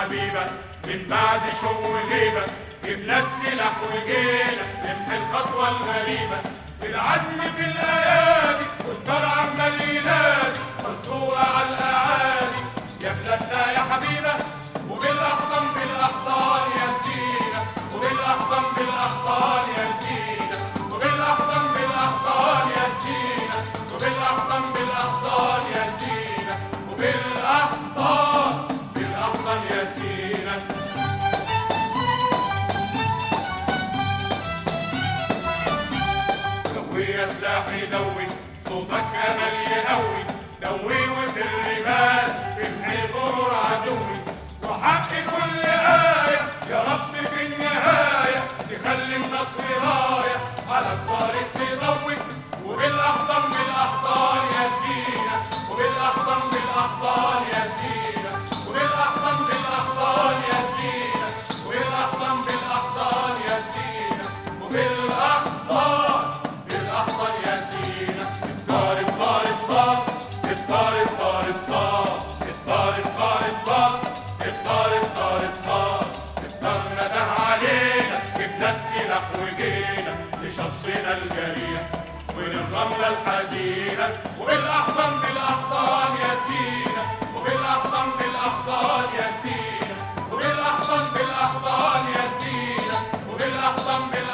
حبيبة من بعد شو غيبة جبنا السلاح وجينا نمحي الخطوة الغريبة بالعزم في الأيادي والنار عمال ينادي منصورة على الأعادي يا بلادنا يا حبيبة وبالأحضان بالأحضان يا سينا وبالأحضان بالأحضان يا سينا وبالأحضان بالأحضان يا سينا وبالأحضان بالأحضان يا سينا وبالأحضان بالأحضان يا سينا دوي يا سلاحي دوي صوتك امل يقوي دوي وفي الرمال امحي غرور عدوي وحق كل آية يا رب في النهاية تخلي النصر راية على الطريق تضوي وبالأحضان بالأحضان يا سينا وبالأحضان بالأحضان يا سينا وبالأحضان بالأحضان يا سينا وبالأحضان بالأحضان يا سينا وبالأحضان بالأحضان يا سينا الدار الدار الدار الدار الدار الدار الدار الدار الدار الدار الدار الدار الدار نده علينا جبنا السلاح وجينا لشطنا الجريح وللرملة الحزينة وبالأحضان بالأحضان يا سينا وبالأحضان بالأحضان يا سينا وبالأحضان بالأحضان يا سينا وبالأحضان بالأحضان